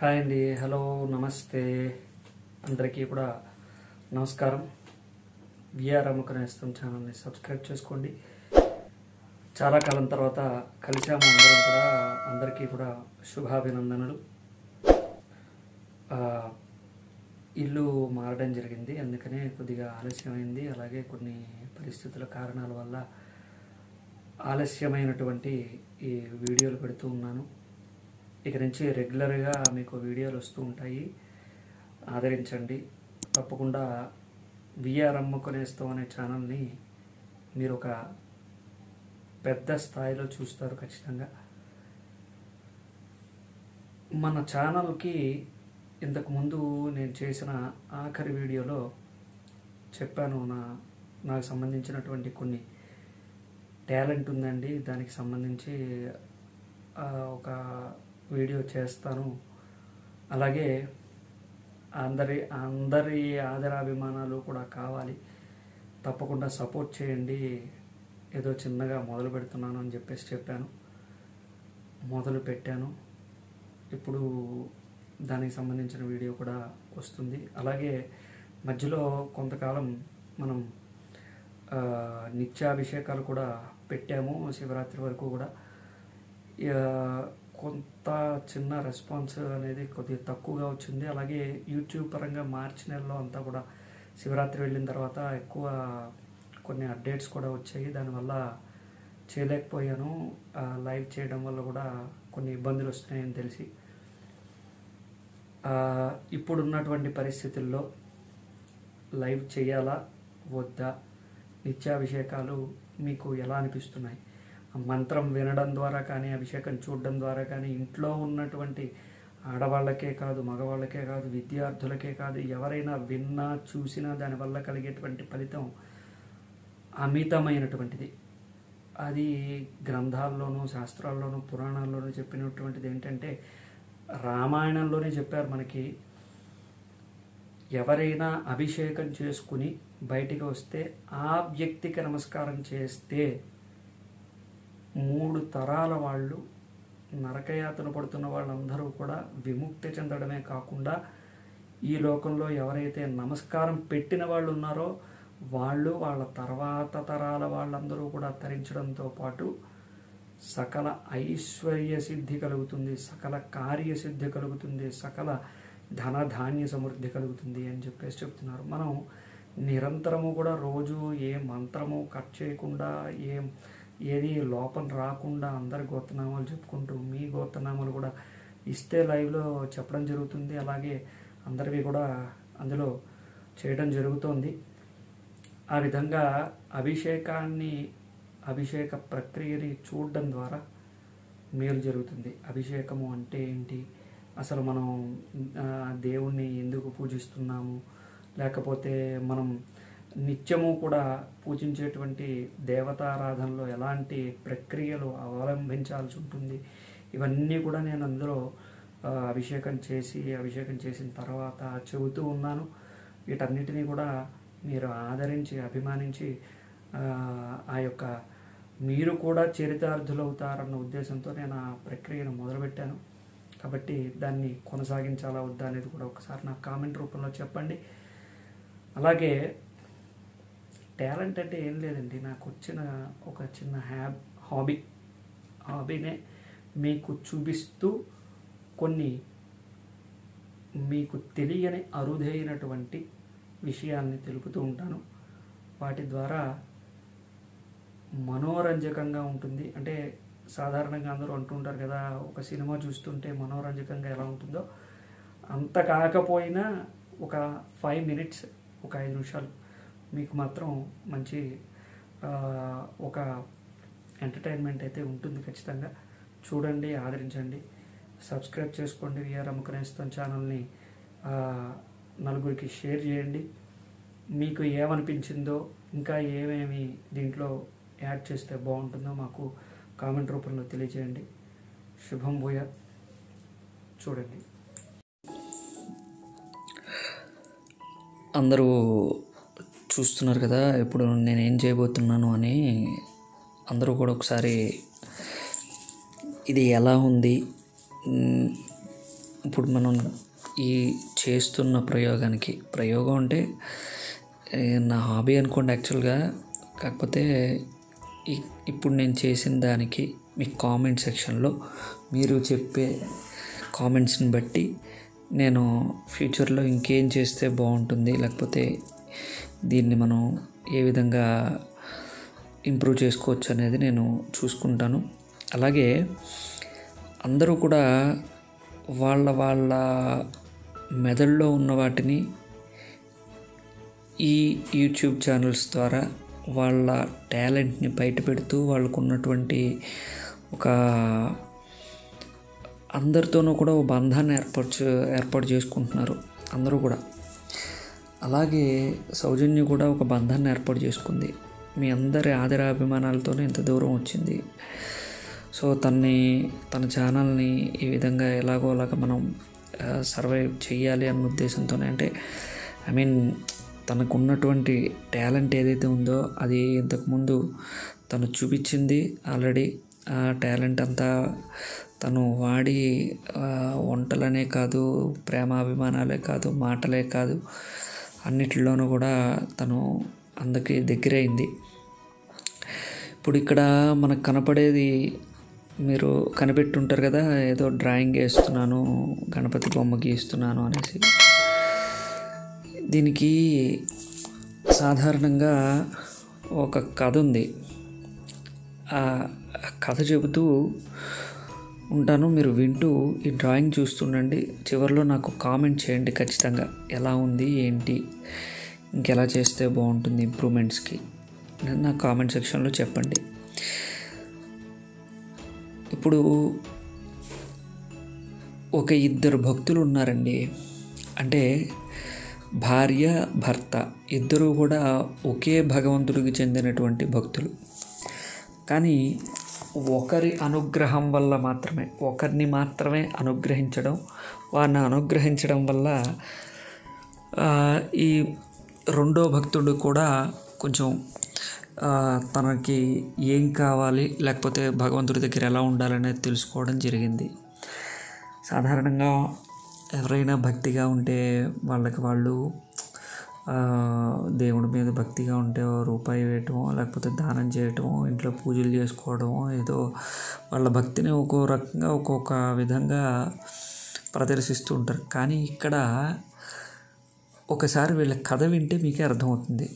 hi అండి hello నమస్తే అందరికీ కూడా నమస్కారం విఆర్ అమ్మకనేస్తం ఛానల్ని సబ్స్క్రైబ్ చేసుకోండి చాలా కాలం తర్వాత కలిసాము అందరం కూడా అందరికీ కూడా శుభాభినందనలు ఆ, ఇల్లు మారడం జరిగింది అందుకనే కొద్దిగా ఆలస్యమైంది అలాగే కొన్ని పరిస్థితుల కారణాల వల్ల ఆలస్యమైనటువంటి ఈ వీడియోలు పెడుతూ ఉన్నాను ఇక నుంచి రెగ్యులర్గా మీకు వీడియోలు వస్తూ ఉంటాయి ఆదరించండి తప్పకుండా విఆర్ అమ్ముకునేస్తాం అనే ఛానల్ని మీరు ఒక పెద్ద స్థాయిలో చూస్తారు ఖచ్చితంగా మన ఛానల్కి ఇంతకుముందు నేను చేసిన ఆఖరి వీడియోలో చెప్పాను నా నాకు సంబంధించినటువంటి కొన్ని టాలెంట్ ఉందండి దానికి సంబంధించి ఆ, ఒక వీడియో చేస్తాను అలాగే అందరి అందరి ఆదరాభిమానాలు కూడా కావాలి తప్పకుండా సపోర్ట్ చేయండి ఏదో చిన్నగా మొదలు పెడుతున్నాను అని చెప్పేసి చెప్పాను మొదలు పెట్టాను ఇప్పుడు దానికి సంబంధించిన వీడియో కూడా వస్తుంది అలాగే మధ్యలో కొంతకాలం మనం ఆ, నిత్యాభిషేకాలు కూడా పెట్టాము శివరాత్రి వరకు కూడా ఇక కొంత చిన్న రెస్పాన్స్ అనేది కొద్దిగా తక్కువగా వచ్చింది అలాగే యూట్యూబ్ పరంగా మార్చి నెలలో అంతా కూడా శివరాత్రి వెళ్ళిన తర్వాత ఎక్కువ కొన్ని అప్డేట్స్ కూడా వచ్చాయి దానివల్ల చేయలేకపోయాను ఆ, లైవ్ చేయడం వల్ల కూడా కొన్ని ఇబ్బందులు వస్తున్నాయని తెలిసి ఆ, ఇప్పుడున్నటువంటి పరిస్థితుల్లో లైవ్ చేయాలా వద్దా నిత్యాభిషేకాలు మీకు ఎలా అనిపిస్తున్నాయి ఆ మంత్రం వినడం ద్వారా కానీ అభిషేకం చూడడం ద్వారా కానీ ఇంట్లో ఉన్నటువంటి ఆడవాళ్ళకే కాదు మగవాళ్ళకే కాదు విద్యార్థులకే కాదు ఎవరైనా విన్నా చూసినా దానివల్ల కలిగేటువంటి ఫలితం అమితమైనటువంటిది అది గ్రంథాల్లోనూ శాస్త్రాల్లోనూ పురాణాల్లోనూ చెప్పినటువంటిది ఏంటంటే రామాయణంలోనే చెప్పారు మనకి ఎవరైనా అభిషేకం చేసుకుని బయటికి వస్తే ఆ వ్యక్తికి నమస్కారం చేస్తే మూడు తరాల వాళ్ళు నరకయాతన పడుతున్న వాళ్ళందరూ కూడా విముక్తి చెందడమే కాకుండా ఈ లోకంలో ఎవరైతే నమస్కారం పెట్టిన వాళ్ళు ఉన్నారో వాళ్ళు వాళ్ళ తర్వాత తరాల వాళ్ళందరూ కూడా తరించడంతో పాటు సకల ఐశ్వర్య సిద్ధి కలుగుతుంది సకల కార్యసిద్ధి కలుగుతుంది సకల ధన ధాన్య సమృద్ధి కలుగుతుంది అని చెప్పేసి చెప్తున్నారు మనం నిరంతరము కూడా రోజు ఏ మంత్రము కట్ చేయకుండా ఏం ఏది లోపం రాకుండా అందరి గోత్రనామాలు చెప్పుకుంటూ మీ గోత్రనామాలు కూడా ఇస్తే లైవ్లో చెప్పడం జరుగుతుంది అలాగే అందరివి కూడా అందులో చేయడం జరుగుతోంది ఆ విధంగా అభిషేకాన్ని అభిషేక ప్రక్రియని చూడడం ద్వారా మేలు జరుగుతుంది అభిషేకము అంటే ఏంటి అసలు మనం ఆ, దేవుణ్ణి ఎందుకు పూజిస్తున్నాము లేకపోతే మనం నిత్యము కూడా పూజించేటువంటి దేవతారాధనలో ఎలాంటి ప్రక్రియలు అవలంబించాల్సి ఉంటుంది ఇవన్నీ కూడా నేను అందులో ఆ, అభిషేకం చేసి అభిషేకం చేసిన తర్వాత చెబుతూ ఉన్నాను వీటన్నిటినీ కూడా మీరు ఆదరించి అభిమానించి ఆ, ఆ యొక్క మీరు కూడా చరితార్థులవుతారన్న ఉద్దేశంతో నేను ఆ ప్రక్రియను మొదలుపెట్టాను కాబట్టి దాన్ని కొనసాగించాలా వద్దా అనేది కూడా ఒకసారి నాకు కామెంట్ రూపంలో చెప్పండి అలాగే టాలెంట్ అంటే ఏం లేదండి నాకు వచ్చిన ఒక చిన్న హ్యాబ్ హాబీ హాబీనే మీకు చూపిస్తూ కొన్ని మీకు తెలియని అరుదైనటువంటి విషయాల్ని తెలుపుతూ ఉంటాను వాటి ద్వారా మనోరంజకంగా ఉంటుంది అంటే సాధారణంగా అందరూ అంటుంటారు కదా ఒక సినిమా చూస్తుంటే మనోరంజకంగా ఎలా ఉంటుందో అంత కాకపోయినా ఒక ఫైవ్ మినిట్స్ ఒక ఐదు నిమిషాలు మీకు మాత్రం మంచి ఆ, ఒక ఎంటర్టైన్మెంట్ అయితే ఉంటుంది ఖచ్చితంగా చూడండి ఆదరించండి సబ్స్క్రైబ్ చేసుకోండి విఆర్ అమ్మకనేస్తాం ఛానల్ని ఆ, నలుగురికి షేర్ చేయండి మీకు ఏమనిపించిందో ఇంకా ఏమేమి దీంట్లో యాడ్ చేస్తే బాగుంటుందో మాకు కామెంట్ రూపంలో తెలియజేయండి శుభం భూయ చూడండి అందరూ చూస్తున్నారు కదా ఇప్పుడు నేను ఏం చేయబోతున్నాను అని అందరూ కూడా ఒకసారి ఇది ఎలా ఉంది మ్, ఇప్పుడు మనం ఈ చేస్తున్న ప్రయోగానికి ప్రయోగం అంటే ఏ, నా హాబీ అనుకోండి యాక్చువల్గా కాకపోతే ఈ ఇప్పుడు నేను చేసిన దానికి మీ కామెంట్ సెక్షన్లో మీరు చెప్పే కామెంట్స్ని బట్టి నేను ఫ్యూచర్లో ఇంకేం చేస్తే బాగుంటుంది లేకపోతే దీన్ని మనం ఏ విధంగా ఇంప్రూవ్ చేసుకోవచ్చు అనేది నేను చూసుకుంటాను అలాగే అందరూ కూడా వాళ్ళ వాళ్ళ మెదడులో ఉన్న వాటిని ఈ యూట్యూబ్ ఛానల్స్ ద్వారా వాళ్ళ టాలెంట్ని బయటపెడుతూ వాళ్ళకు ఉన్నటువంటి ఒక అందరితోనూ కూడా ఒక బంధాన్ని ఏర్పాటు చే- ఏర్పాటు చేసుకుంటున్నారు అందరూ కూడా అలాగే సౌజన్య కూడా ఒక బంధాన్ని ఏర్పాటు చేసుకుంది మీ అందరి ఆదరాభిమానాలతోనే ఇంత దూరం వచ్చింది సో తన్ని తన ఛానల్ని ఈ విధంగా ఎలాగో అలాగ మనం సర్వైవ్ చేయాలి అన్న ఉద్దేశంతోనే అంటే ఐ మీన్ తనకు ఉన్నటువంటి టాలెంట్ ఏదైతే ఉందో అది ఇంతకుముందు తను చూపించింది ఆల్రెడీ ఆ టాలెంట్ అంతా తను వాడి ఆ, వంటలనే కాదు ప్రేమ అభిమానాలే కాదు మాటలే కాదు అన్నిటిలోనూ కూడా తను అందరికి దగ్గరైంది ఇప్పుడు ఇక్కడ మనకు కనపడేది మీరు కనిపెట్టుంటారు కదా ఏదో డ్రాయింగ్ వేస్తున్నాను గణపతి బొమ్మ గీస్తున్నాను అనేసి దీనికి సాధారణంగా ఒక కథ ఉంది ఆ కథ చెబుతూ ఉంటాను మీరు వింటూ ఈ డ్రాయింగ్ చూస్తుండండి చివరిలో నాకు కామెంట్ చేయండి ఖచ్చితంగా ఎలా ఉంది ఏంటి ఇంకెలా చేస్తే బాగుంటుంది ఇంప్రూవ్మెంట్స్కి అని నా కామెంట్ సెక్షన్లో చెప్పండి ఇప్పుడు ఒక ఇద్దరు భక్తులు ఉన్నారండి అంటే భార్య భర్త ఇద్దరు కూడా ఒకే భగవంతుడికి చెందినటువంటి భక్తులు కానీ ఒకరి అనుగ్రహం వల్ల మాత్రమే ఒకరిని మాత్రమే అనుగ్రహించడం వారిని అనుగ్రహించడం వల్ల ఆ, ఈ రెండో భక్తుడు కూడా కొంచెం ఆ, తనకి ఏం కావాలి లేకపోతే భగవంతుడి దగ్గర ఎలా ఉండాలనేది తెలుసుకోవడం జరిగింది సాధారణంగా ఎవరైనా భక్తిగా ఉంటే వాళ్ళకి వాళ్ళు ఆ, దేవుడి మీద భక్తిగా ఉంటే ఓ రూపాయి వేయటమో లేకపోతే దానం చేయటమో ఇంట్లో పూజలు చేసుకోవడమో ఏదో వాళ్ళ భక్తిని ఒక్కో రకంగా ఒక్కొక్క విధంగా ప్రదర్శిస్తూ ఉంటారు కానీ ఇక్కడ ఒకసారి వీళ్ళ కథ వింటే మీకే అర్థమవుతుంది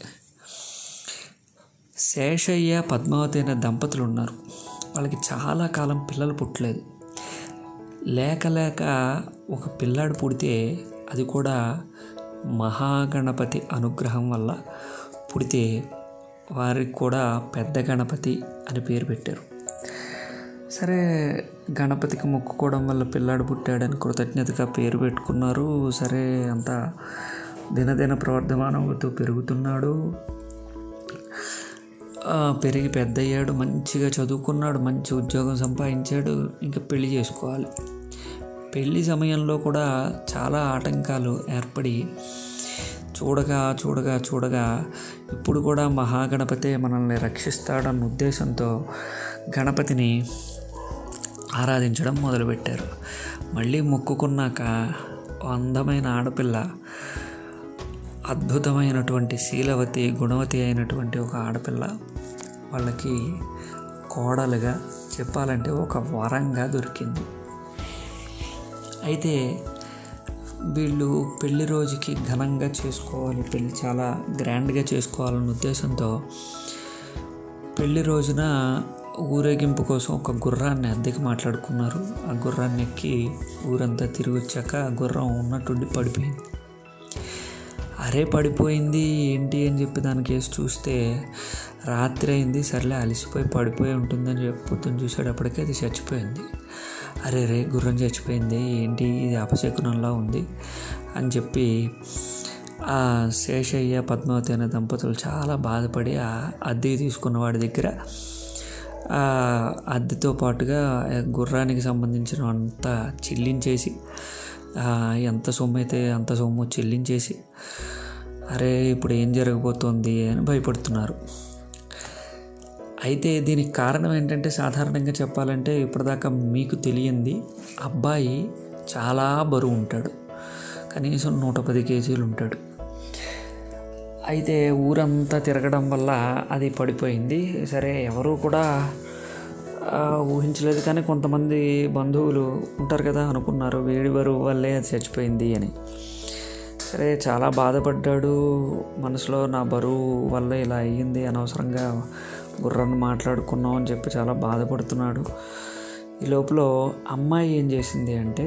శేషయ్య పద్మావతి అనే దంపతులు ఉన్నారు వాళ్ళకి చాలా కాలం పిల్లలు పుట్టలేదు లేక లేక ఒక పిల్లాడు పుడితే అది కూడా మహాగణపతి అనుగ్రహం వల్ల పుడితే వారికి కూడా పెద్ద గణపతి అని పేరు పెట్టారు సరే గణపతికి మొక్కుకోవడం వల్ల పిల్లాడు పుట్టాడని కృతజ్ఞతగా పేరు పెట్టుకున్నారు సరే అంతా దినదిన ప్రవర్ధమానం అవుతూ పెరుగుతున్నాడు ఆ, పెరిగి పెద్ద అయ్యాడు మంచిగా చదువుకున్నాడు మంచి ఉద్యోగం సంపాదించాడు ఇంకా పెళ్లి చేసుకోవాలి పెళ్లి సమయంలో కూడా చాలా ఆటంకాలు ఏర్పడి చూడగా చూడగా చూడగా ఇప్పుడు కూడా మహాగణపతే మనల్ని రక్షిస్తాడన్న ఉద్దేశంతో గణపతిని ఆరాధించడం మొదలుపెట్టారు మళ్ళీ మొక్కుకున్నాక ఓ అందమైన ఆడపిల్ల అద్భుతమైనటువంటి శీలవతి గుణవతి అయినటువంటి ఒక ఆడపిల్ల వాళ్ళకి కోడలుగా చెప్పాలంటే ఒక వరంగా దొరికింది అయితే వీళ్ళు పెళ్లి రోజుకి ఘనంగా చేసుకోవాలి పెళ్ళి చాలా గ్రాండ్గా చేసుకోవాలన్న ఉద్దేశంతో పెళ్లి రోజున ఊరేగింపు కోసం ఒక గుర్రాన్ని అద్దెకి మాట్లాడుకున్నారు ఆ గుర్రాన్ని ఎక్కి ఊరంతా తిరిగి వచ్చాక ఆ గుర్రం ఉన్నట్టుండి పడిపోయింది అరే పడిపోయింది ఏంటి అని చెప్పి దానికి వేసి చూస్తే రాత్రి అయింది సర్లే అలసిపోయి పడిపోయి ఉంటుందని చెప్పి పొద్దున్న చూసేటప్పటికి అది చచ్చిపోయింది అరే రే గుర్రం చచ్చిపోయింది ఏంటి ఇది అపశకునంలా ఉంది అని చెప్పి ఆ శేషయ్య పద్మావతి అనే దంపతులు చాలా బాధపడి ఆ అద్దెకి తీసుకున్న వాడి దగ్గర ఆ అద్దెతో పాటుగా ఆ గుర్రానికి సంబంధించిన అంతా చెల్లించేసి ఆ, ఎంత సొమ్ము అయితే అంత సొమ్ము చెల్లించేసి అరే ఇప్పుడు ఏం జరగబోతోంది అని భయపడుతున్నారు అయితే దీనికి కారణం ఏంటంటే సాధారణంగా చెప్పాలంటే ఇప్పటిదాకా మీకు తెలియంది అబ్బాయి చాలా బరువు ఉంటాడు కనీసం నూట పది కేజీలు ఉంటాడు అయితే ఊరంతా తిరగడం వల్ల అది పడిపోయింది సరే ఎవరు కూడా ఆ, ఊహించలేదు కానీ కొంతమంది బంధువులు ఉంటారు కదా అనుకున్నారు వేడి బరువు వల్లే అది చచ్చిపోయింది అని సరే చాలా బాధపడ్డాడు మనసులో నా బరువు వల్ల ఇలా అయ్యింది అనవసరంగా గుర్రాన్ని మాట్లాడుకున్నాం అని చెప్పి చాలా బాధపడుతున్నాడు ఈ లోపల అమ్మాయి ఏం చేసింది అంటే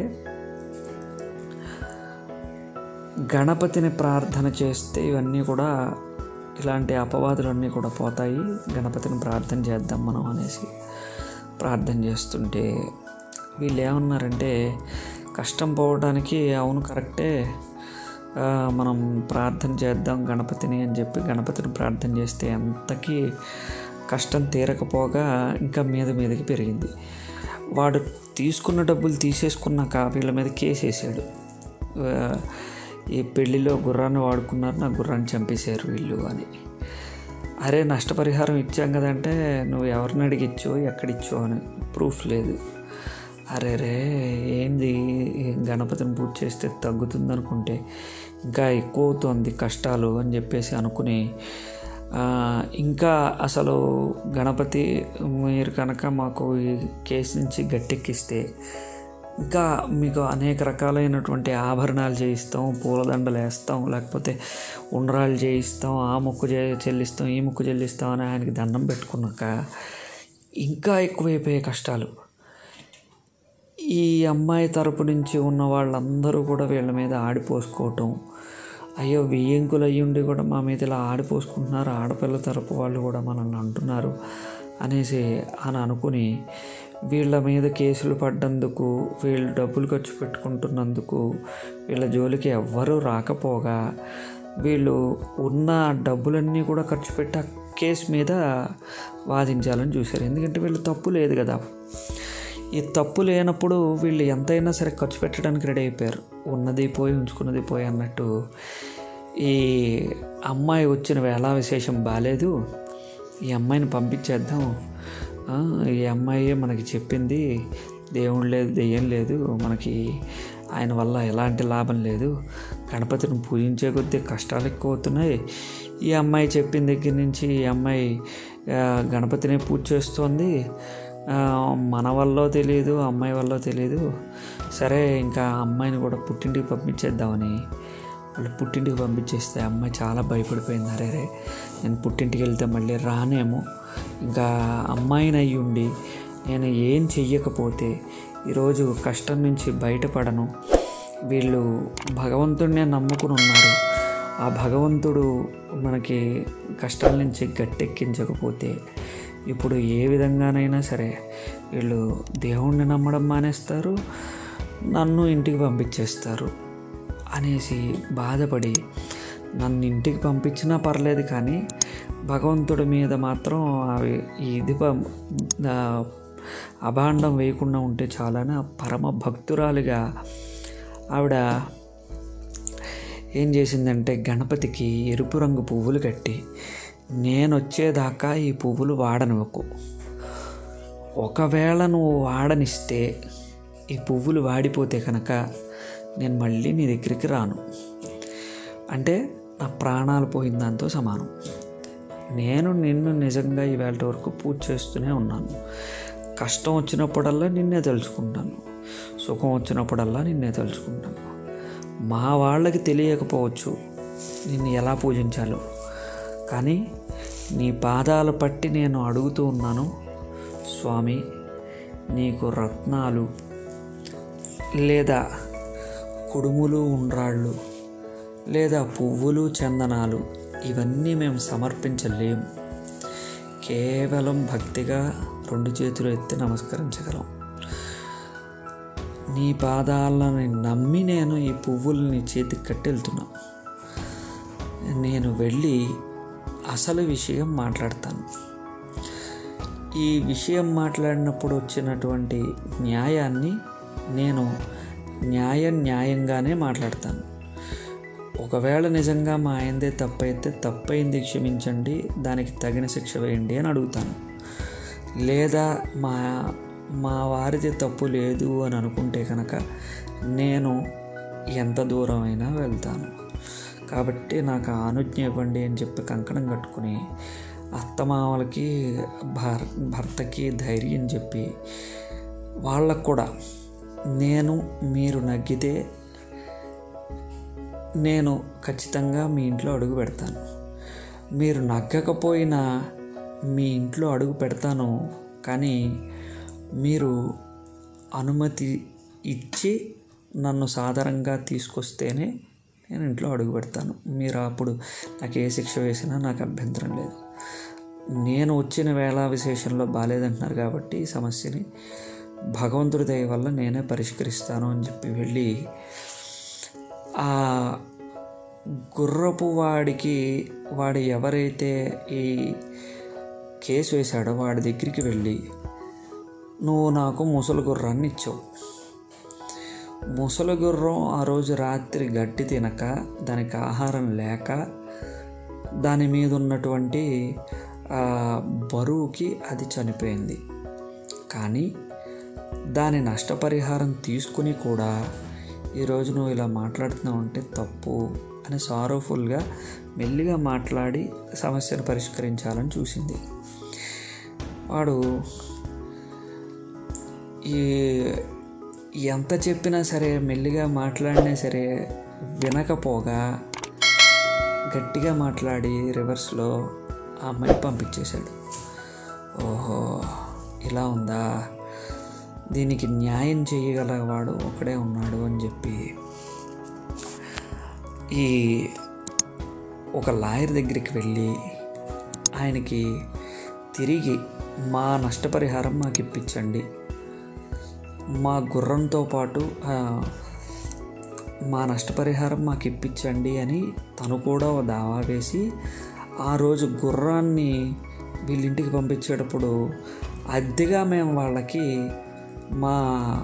గణపతిని ప్రార్థన చేస్తే ఇవన్నీ కూడా ఇలాంటి అపవాదులన్నీ కూడా పోతాయి గణపతిని ప్రార్థన చేద్దాం మనం అనేసి ప్రార్థన చేస్తుంటే వీళ్ళు ఏమన్నారంటే కష్టం పోవడానికి అవును కరెక్టే ఆ, మనం ప్రార్థన చేద్దాం గణపతిని అని చెప్పి గణపతిని ప్రార్థన చేస్తే అంతకీ కష్టం తీరకపోగా ఇంకా మీద మీదకి పెరిగింది వాడు తీసుకున్న డబ్బులు తీసేసుకున్నాక వీళ్ళ మీద కేసు వేసాడు ఆ, ఈ పెళ్లిలో గుర్రాన్ని వాడుకున్నారు నా గుర్రాన్ని చంపేశారు వీళ్ళు అని అరే నష్టపరిహారం ఇచ్చాం కదంటే నువ్వు ఎవరిని అడిగిచ్చో ఎక్కడిచ్చో అని ప్రూఫ్ లేదు అరే రే ఏంది గణపతిని పూజ చేస్తే తగ్గుతుంది అనుకుంటే ఇంకా ఎక్కువ అవుతుంది కష్టాలు అని చెప్పేసి అనుకుని ఆ, ఇంకా అసలు గణపతి మీరు కనుక మాకు ఈ కేసు నుంచి గట్టెక్కిస్తే ఇంకా మీకు అనేక రకాలైనటువంటి ఆభరణాలు చేయిస్తాం పూలదండలు వేస్తాం లేకపోతే ఉండ్రాలు చేయిస్తాం ఆ మొక్కు చే చెల్లిస్తాం ఈ మొక్కు చెల్లిస్తాం అని ఆయనకి దండం పెట్టుకున్నాక ఇంకా ఎక్కువైపోయే కష్టాలు ఈ అమ్మాయి తరపు నుంచి ఉన్న వాళ్ళందరూ కూడా వీళ్ళ మీద ఆడిపోసుకోవటం అయ్యో వియ్యంకులు అయ్యుండి కూడా మా మీద ఇలా ఆడిపోసుకుంటున్నారు ఆడపిల్ల తరపు వాళ్ళు కూడా మనల్ని అంటున్నారు అనేసి అని అనుకుని వీళ్ళ మీద కేసులు పడ్డందుకు వీళ్ళు డబ్బులు ఖర్చు పెట్టుకుంటున్నందుకు వీళ్ళ జోలికి ఎవ్వరూ రాకపోగా వీళ్ళు ఉన్న డబ్బులన్నీ కూడా ఖర్చు పెట్టి ఆ కేసు మీద వాదించాలని చూశారు ఎందుకంటే వీళ్ళు తప్పు లేదు కదా ఈ తప్పు లేనప్పుడు వీళ్ళు ఎంతైనా సరే ఖర్చు పెట్టడానికి రెడీ అయిపోయారు ఉన్నది పోయి ఉంచుకున్నది పోయి అన్నట్టు ఈ అమ్మాయి వచ్చిన వేళ విశేషం బాగాలేదు ఈ అమ్మాయిని పంపించేద్దాం ఆ, ఈ అమ్మాయి మనకి చెప్పింది దేవుడు లేదు దెయ్యం లేదు మనకి ఆయన వల్ల ఎలాంటి లాభం లేదు గణపతిని పూజించే కొద్దీ కష్టాలు ఎక్కువ అవుతున్నాయి ఈ అమ్మాయి చెప్పిన దగ్గర నుంచి ఈ అమ్మాయి ఆ, గణపతిని పూజ చేస్తోంది ఆ, మన వల్ల తెలియదు అమ్మాయి వల్ల తెలియదు సరే ఇంకా ఆ అమ్మాయిని కూడా పుట్టింటికి పంపించేద్దామని వాళ్ళు పుట్టింటికి పంపించేస్తే అమ్మాయి చాలా భయపడిపోయింది అరే రే నేను పుట్టింటికి వెళ్తే మళ్ళీ రానేమో ఇంకా అమ్మాయిని అయ్యి ఉండి నేను ఏం చెయ్యకపోతే ఈరోజు కష్టం నుంచి బయటపడను వీళ్ళు భగవంతుడినే నమ్ముకుని ఉన్నారు ఆ భగవంతుడు మనకి కష్టాల నుంచి గట్టెక్కించకపోతే ఇప్పుడు ఏ విధంగానైనా సరే వీళ్ళు దేవుణ్ణి నమ్మడం మానేస్తారు నన్ను ఇంటికి పంపించేస్తారు అనేసి బాధపడి నన్ను ఇంటికి పంపించినా పర్లేదు కానీ భగవంతుడి మీద మాత్రం అవి ఇది ప- ఆ, అభాండం వేయకుండా ఉంటే చాలని ఆ పరమ భక్తురాలుగా ఆవిడ ఏం చేసిందంటే గణపతికి ఎరుపు రంగు పువ్వులు కట్టి నేను వచ్చేదాకా ఈ పువ్వులు వాడనివ్వకు ఒకవేళ నువ్వు వాడనిస్తే ఈ పువ్వులు వాడిపోతే కనుక నేను మళ్ళీ నీ దగ్గరికి రాను అంటే నా ప్రాణాలు పోయిన దాంతో సమానం నేను నిన్ను నిజంగా ఈవేళ వరకు పూజ చేస్తూనే ఉన్నాను కష్టం వచ్చినప్పుడల్లా నిన్నే తలుచుకుంటాను సుఖం వచ్చినప్పుడల్లా నిన్నే తలుచుకుంటాను మా వాళ్ళకి తెలియకపోవచ్చు నిన్ను ఎలా పూజించాలో కానీ నీ పాదాల పట్టి నేను అడుగుతూ ఉన్నాను స్వామి నీకు రత్నాలు లేదా కుడుములు ఉండ్రాళ్ళు లేదా పువ్వులు చందనాలు ఇవన్నీ మేము సమర్పించలేము కేవలం భక్తిగా రెండు చేతులు ఎత్తి నమస్కరించగలం నీ పాదాలని నమ్మి నేను ఈ పువ్వుల్ని చేతికి కట్టి వెళ్తున్నా నేను వెళ్ళి అసలు విషయం మాట్లాడతాను ఈ విషయం మాట్లాడినప్పుడు వచ్చినటువంటి న్యాయాన్ని నేను న్యాయం న్యాయంగానే మాట్లాడతాను ఒకవేళ నిజంగా మా ఆయనదే తప్పైతే తప్పైంది క్షమించండి దానికి తగిన శిక్ష వేయండి అని అడుగుతాను లేదా మా మా వారిది తప్పు లేదు అని అనుకుంటే కనుక నేను ఎంత దూరమైనా వెళ్తాను కాబట్టి నాకు ఆ అనుజ్ఞ ఇవ్వండి అని చెప్పి కంకణం కట్టుకుని అత్తమామలకి భర్ భర్తకి ధైర్యం చెప్పి వాళ్ళకు కూడా నేను మీరు నగ్గితే నేను ఖచ్చితంగా మీ ఇంట్లో అడుగు పెడతాను మీరు నగ్గకపోయినా మీ ఇంట్లో అడుగు పెడతాను కానీ మీరు అనుమతి ఇచ్చి నన్ను సాధారణంగా తీసుకొస్తేనే నేను ఇంట్లో అడుగు పెడతాను మీరు అప్పుడు నాకు ఏ శిక్ష వేసినా నాకు అభ్యంతరం లేదు నేను వచ్చిన వేళ విశేషంలో బాగాలేదంటున్నారు కాబట్టి ఈ సమస్యని భగవంతుడి దయ వల్ల నేనే పరిష్కరిస్తాను అని చెప్పి వెళ్ళి ఆ గుర్రపు వాడికి వాడు ఎవరైతే ఈ కేసు వేశాడో వాడి దగ్గరికి వెళ్ళి నువ్వు నాకు ముసలి గుర్రాన్ని ఇచ్చావు ముసలి గుర్రం ఆ రోజు రాత్రి గడ్డి తినక దానికి ఆహారం లేక దాని మీద ఉన్నటువంటి ఆ, బరువుకి అది చనిపోయింది కానీ దాని నష్టపరిహారం తీసుకుని కూడా ఈరోజు నువ్వు ఇలా మాట్లాడుతున్నావు అంటే తప్పు అని సారోఫుల్గా మెల్లిగా మాట్లాడి సమస్యను పరిష్కరించాలని చూసింది వాడు ఈ ఎంత చెప్పినా సరే మెల్లిగా మాట్లాడినా సరే వినకపోగా గట్టిగా మాట్లాడి రివర్స్లో ఆ అమ్మాయిని పంపించేశాడు ఓహో ఇలా ఉందా దీనికి న్యాయం చేయగలవాడు ఒకడే ఉన్నాడు అని చెప్పి ఈ ఒక లాయర్ దగ్గరికి వెళ్ళి ఆయనకి తిరిగి మా నష్టపరిహారం మాకు ఇప్పించండి మా గుర్రంతో పాటు ఆ, మా నష్టపరిహారం మాకు ఇప్పించండి అని తను కూడా ఓ దావా వేసి ఆ రోజు గుర్రాన్ని వీళ్ళింటికి పంపించేటప్పుడు అద్దెగా మేము వాళ్ళకి మా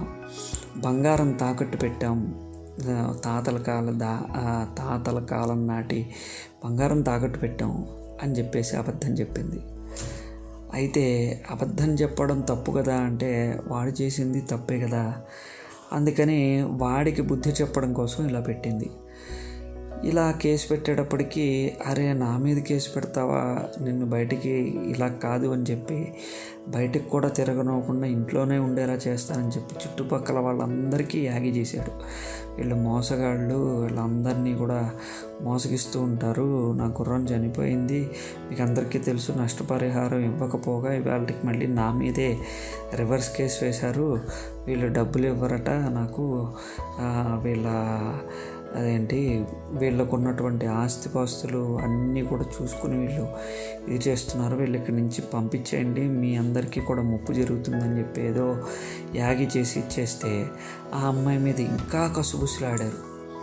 బంగారం తాకట్టు పెట్టాం ఆ, తాతల కాల దా ఆ, తాతల కాలం నాటి బంగారం తాకట్టు పెట్టాం అని చెప్పేసి అబద్ధం చెప్పింది అయితే అబద్ధం చెప్పడం తప్పు కదా అంటే వాడు చేసింది తప్పే కదా అందుకని వాడికి బుద్ధి చెప్పడం కోసం ఇలా పెట్టింది ఇలా కేసు పెట్టేటప్పటికి అరే నా మీద కేసు పెడతావా నిన్ను బయటికి ఇలా కాదు అని చెప్పి బయటికి కూడా తిరగనవ్వకుండా ఇంట్లోనే ఉండేలా చేస్తానని చెప్పి చుట్టుపక్కల వాళ్ళందరికీ యాగి చేశాడు వీళ్ళు మోసగాళ్ళు వీళ్ళందరినీ కూడా మోసగిస్తూ ఉంటారు నా గుర్రం చనిపోయింది మీకు అందరికీ తెలుసు నష్టపరిహారం ఇవ్వకపోగా వాళ్ళకి మళ్ళీ నా మీదే రివర్స్ కేసు వేశారు వీళ్ళు డబ్బులు ఇవ్వరట నాకు ఆ, వీళ్ళ అదేంటి వీళ్ళకు ఉన్నటువంటి ఆస్తిపాస్తులు అన్నీ కూడా చూసుకుని వీళ్ళు ఇది చేస్తున్నారు వీళ్ళు ఇక్కడి నుంచి పంపించేయండి మీ అందరికీ కూడా ముప్పు జరుగుతుందని చెప్పి ఏదో యాగి చేసి ఇచ్చేస్తే ఆ అమ్మాయి మీద ఇంకా కసుబుసులాడారు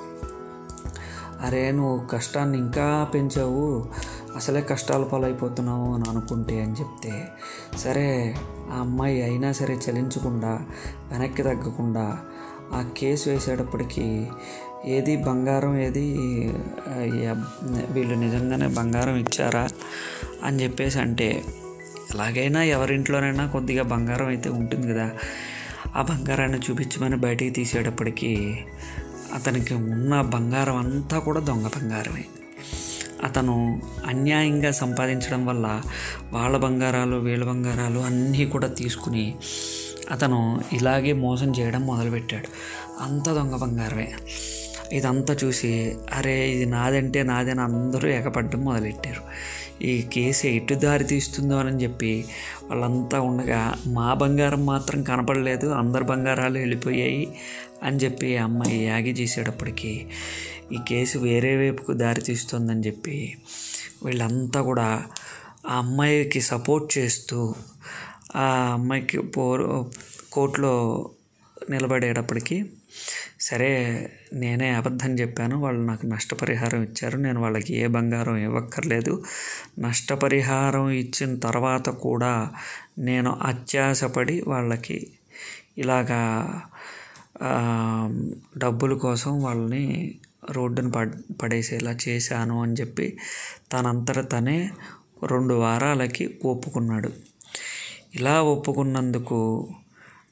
అరే నువ్వు కష్టాన్ని ఇంకా పెంచావు అసలే కష్టాల పాలైపోతున్నావు అని అనుకుంటే అని చెప్తే సరే ఆ అమ్మాయి అయినా సరే చలించకుండా వెనక్కి తగ్గకుండా ఆ కేసు వేసేటప్పటికి ఏది బంగారం ఏది ఆ, ఈ అబ్- వీళ్ళు నిజంగానే బంగారం ఇచ్చారా అని చెప్పేసి అంటే ఎలాగైనా ఎవరింట్లోనైనా కొద్దిగా బంగారం అయితే ఉంటుంది కదా ఆ బంగారాన్ని చూపించమని బయటికి తీసేటప్పటికి అతనికి ఉన్న బంగారం అంతా కూడా దొంగ బంగారమే అతను అన్యాయంగా సంపాదించడం వల్ల వాళ్ళ బంగారాలు వీళ్ళ బంగారాలు అన్నీ కూడా తీసుకుని అతను ఇలాగే మోసం చేయడం మొదలుపెట్టాడు అంత దొంగ బంగారమే ఇదంతా చూసి అరే ఇది నాదంటే నాదని అందరూ ఎగపడడం మొదలెట్టారు ఈ కేసు ఎటు దారి తీస్తుందో అని చెప్పి వాళ్ళంతా ఉండగా మా బంగారం మాత్రం కనపడలేదు అందరి బంగారాలు వెళ్ళిపోయాయి అని చెప్పి ఆ అమ్మాయి యాగి చేసేటప్పటికి ఈ కేసు వేరే వైపుకు దారి తీస్తుందని చెప్పి వీళ్ళంతా కూడా ఆ అమ్మాయికి సపోర్ట్ చేస్తూ ఆ అమ్మాయికి పోరు కోర్టులో నిలబడేటప్పటికి సరే నేనే అబద్ధం చెప్పాను వాళ్ళు నాకు నష్టపరిహారం ఇచ్చారు నేను వాళ్ళకి ఏ బంగారం ఇవ్వక్కర్లేదు నష్టపరిహారం ఇచ్చిన తర్వాత కూడా నేను అత్యాశపడి వాళ్ళకి ఇలాగా ఆ, డబ్బుల కోసం వాళ్ళని రోడ్డున పడ్ పడేసేలా చేశాను అని చెప్పి తనంతట తనే రెండు వారాలకి ఒప్పుకున్నాడు ఇలా ఒప్పుకున్నందుకు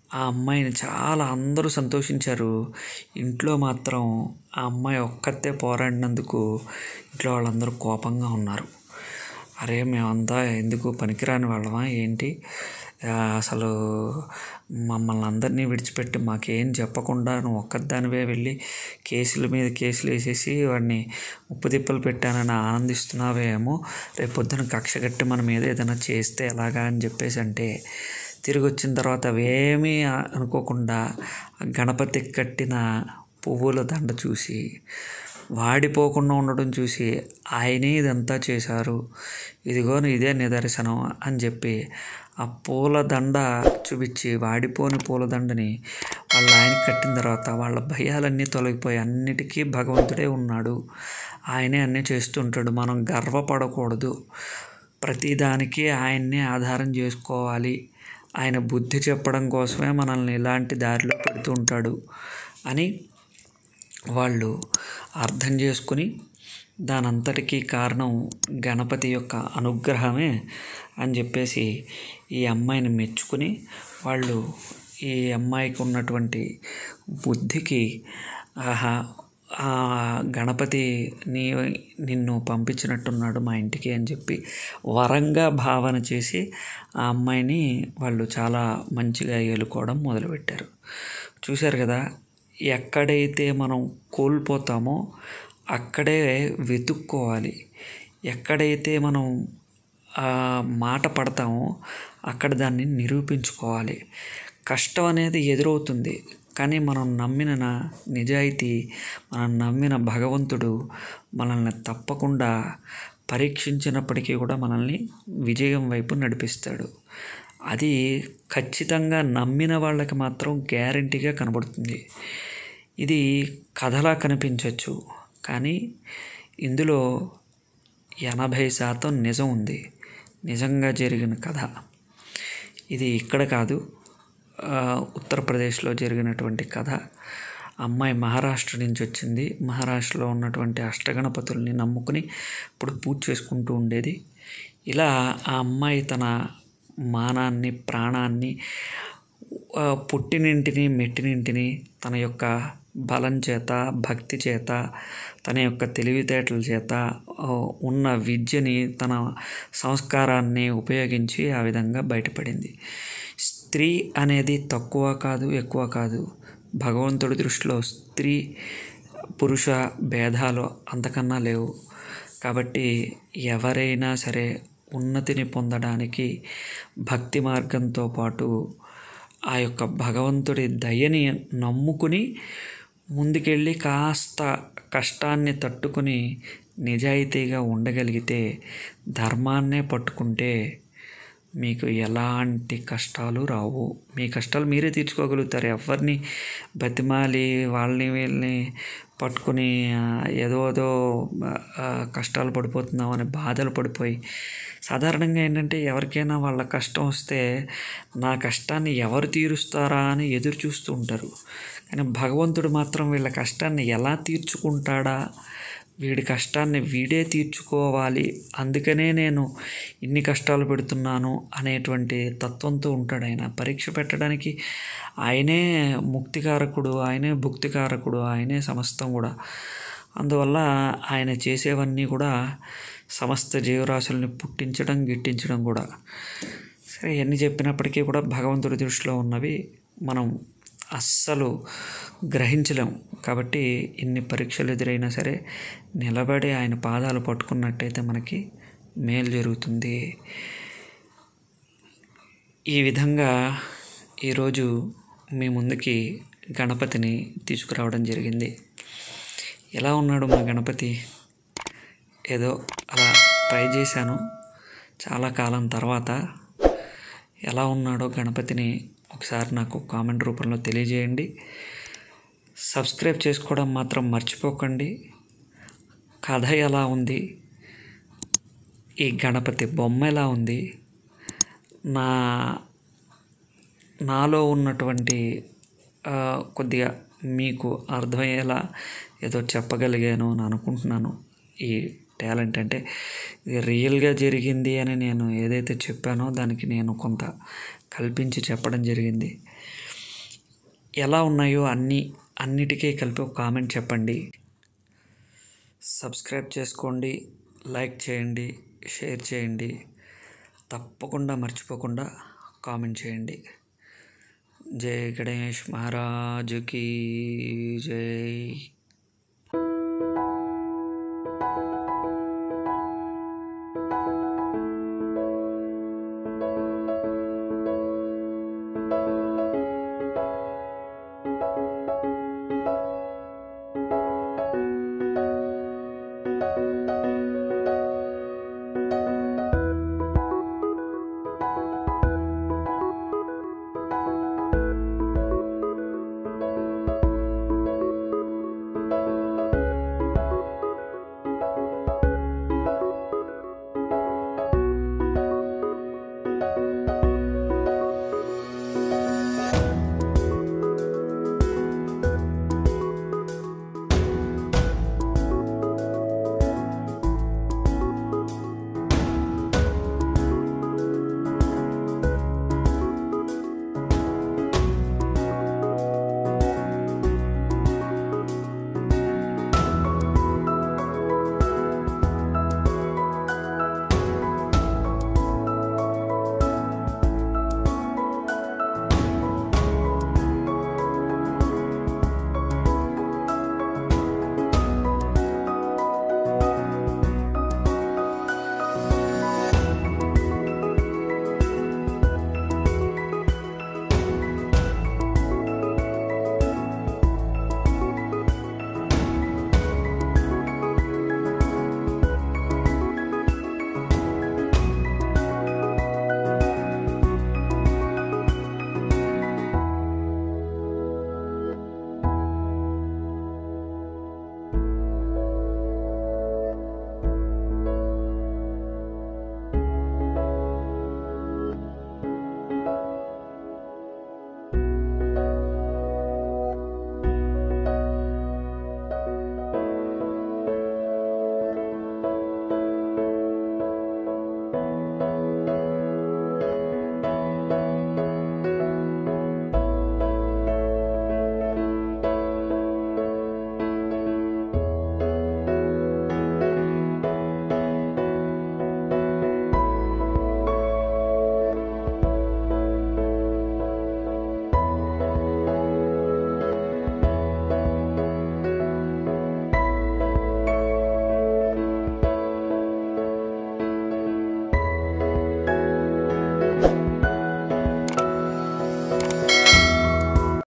ఆ అమ్మాయిని చాలా అందరూ సంతోషించారు ఇంట్లో మాత్రం ఆ అమ్మాయి ఒక్కతే పోరాడినందుకు ఇంట్లో వాళ్ళందరూ కోపంగా ఉన్నారు అరే మేమంతా ఎందుకు పనికిరాని వాళ్ళమా ఏంటి ఆ, అసలు మమ్మల్ని అందరినీ విడిచిపెట్టి మాకేం చెప్పకుండా నువ్వు ఒక్కదానివే వెళ్ళి కేసుల మీద కేసులు వేసేసి వాడిని ఉప్పు తిప్పలు పెట్టానని ఆనందిస్తున్నావేమో రేపు పొద్దున కక్ష కట్టి మన మీద ఏదైనా చేస్తే ఎలాగా అని చెప్పేసి అంటే తిరిగి వచ్చిన తర్వాత అవేమీ అనుకోకుండా ఆ గణపతి కట్టిన పువ్వుల దండ చూసి వాడిపోకుండా ఉండడం చూసి ఆయనే ఇదంతా చేశారు ఇదిగో ఇదే నిదర్శనం అని చెప్పి ఆ పూల దండ చూపించి వాడిపోని పూలదండని వాళ్ళ ఆయన కట్టిన తర్వాత వాళ్ళ భయాలన్నీ తొలగిపోయి అన్నిటికీ భగవంతుడే ఉన్నాడు ఆయనే అన్నీ చేస్తుంటాడు మనం గర్వపడకూడదు ప్రతిదానికి ఆయన్నే ఆధారం చేసుకోవాలి ఆయన బుద్ధి చెప్పడం కోసమే మనల్ని ఇలాంటి దారిలో పెడుతూ ఉంటాడు అని వాళ్ళు అర్థం చేసుకుని దానంతటికీ కారణం గణపతి యొక్క అనుగ్రహమే అని చెప్పేసి ఈ అమ్మాయిని మెచ్చుకుని వాళ్ళు ఈ అమ్మాయికి ఉన్నటువంటి బుద్ధికి ఆహా ఆ గణపతి నీ నిన్ను పంపించినట్టున్నాడు మా ఇంటికి అని చెప్పి వరంగా భావన చేసి ఆ అమ్మాయిని వాళ్ళు చాలా మంచిగా ఏలుకోవడం మొదలుపెట్టారు చూశారు కదా ఎక్కడైతే మనం కోల్పోతామో అక్కడే వెతుక్కోవాలి ఎక్కడైతే మనం ఆ మాట పడతామో అక్కడ దాన్ని నిరూపించుకోవాలి కష్టం అనేది ఎదురవుతుంది కానీ మనం నమ్మిన నా- నిజాయితీ మనం నమ్మిన భగవంతుడు మనల్ని తప్పకుండా పరీక్షించినప్పటికీ కూడా మనల్ని విజయం వైపు నడిపిస్తాడు అది ఖచ్చితంగా నమ్మిన వాళ్ళకి మాత్రం గ్యారంటీగా కనబడుతుంది ఇది కథలా కనిపించవచ్చు కానీ ఇందులో ఎనభై శాతం నిజం ఉంది నిజంగా జరిగిన కథ ఇది ఇక్కడ కాదు ఆ, ఉత్తరప్రదేశ్లో జరిగినటువంటి కథ అమ్మాయి మహారాష్ట్ర నుంచి వచ్చింది మహారాష్ట్రలో ఉన్నటువంటి అష్టగణపతుల్ని నమ్ముకుని ఇప్పుడు పూజ చేసుకుంటూ ఉండేది ఇలా ఆ అమ్మాయి తన మానాన్ని ప్రాణాన్ని ఆ, పుట్టినింటిని మెట్టినింటిని తన యొక్క బలం చేత భక్తి చేత తన యొక్క తెలివితేటల చేత ఆ, ఉన్న విద్యని తన సంస్కారాన్ని ఉపయోగించి ఆ విధంగా బయటపడింది స్త్రీ అనేది తక్కువ కాదు ఎక్కువ కాదు భగవంతుడి దృష్టిలో స్త్రీ పురుష భేదాలు అంతకన్నా లేవు కాబట్టి ఎవరైనా సరే ఉన్నతిని పొందడానికి భక్తి మార్గంతో పాటు ఆ యొక్క భగవంతుడి దయని నమ్ముకుని ముందుకెళ్ళి కాస్త కష్టాన్ని తట్టుకుని నిజాయితీగా ఉండగలిగితే ధర్మాన్నే పట్టుకుంటే మీకు ఎలాంటి కష్టాలు రావు మీ కష్టాలు మీరే తీర్చుకోగలుగుతారు ఎవరిని బతిమాలి వాళ్ళని వీళ్ళని పట్టుకుని ఆ, ఏదో ఏదో ఆ, కష్టాలు పడిపోతున్నామని బాధలు పడిపోయి సాధారణంగా ఏంటంటే ఎవరికైనా వాళ్ళ కష్టం వస్తే నా కష్టాన్ని ఎవరు తీరుస్తారా అని ఎదురు చూస్తూ ఉంటారు కానీ భగవంతుడు మాత్రం వీళ్ళ కష్టాన్ని ఎలా తీర్చుకుంటాడా వీడి కష్టాన్ని వీడే తీర్చుకోవాలి అందుకనే నేను ఇన్ని కష్టాలు పెడుతున్నాను అనేటువంటి తత్వంతో ఉంటాడు ఆయన పరీక్ష పెట్టడానికి ఆయనే ముక్తికారకుడు ఆయనే భుక్తికారకుడు ఆయనే సమస్తం కూడా అందువల్ల ఆయన చేసేవన్నీ కూడా సమస్త జీవరాశుల్ని పుట్టించడం గిట్టించడం కూడా సరే ఎన్ని చెప్పినప్పటికీ కూడా భగవంతుడి దృష్టిలో ఉన్నవి మనం అస్సలు గ్రహించలేం కాబట్టి ఇన్ని పరీక్షలు ఎదురైనా సరే నిలబడి ఆయన పాదాలు పట్టుకున్నట్టయితే మనకి మేలు జరుగుతుంది ఈ విధంగా ఈరోజు మీ ముందుకి గణపతిని తీసుకురావడం జరిగింది ఎలా ఉన్నాడు మా గణపతి ఏదో అలా ట్రై చేశాను చాలా కాలం తర్వాత ఎలా ఉన్నాడో గణపతిని ఒకసారి నాకు కామెంట్ రూపంలో తెలియజేయండి సబ్స్క్రైబ్ చేసుకోవడం మాత్రం మర్చిపోకండి కథ ఎలా ఉంది ఈ గణపతి బొమ్మ ఎలా ఉంది నా నాలో ఉన్నటువంటి ఆ, కొద్దిగా మీకు అర్థమయ్యేలా ఏదో చెప్పగలిగాను అని అనుకుంటున్నాను ఈ టాలెంట్ అంటే ఇది రియల్గా జరిగింది అని నేను ఏదైతే చెప్పానో దానికి నేను కొంత కల్పించి చెప్పడం జరిగింది ఎలా ఉన్నాయో అన్నీ అన్నిటికీ కలిపి ఒక కామెంట్ చెప్పండి సబ్స్క్రైబ్ చేసుకోండి లైక్ చేయండి షేర్ చేయండి తప్పకుండా మర్చిపోకుండా కామెంట్ చేయండి జై గణేష్ మహారాజుకి జై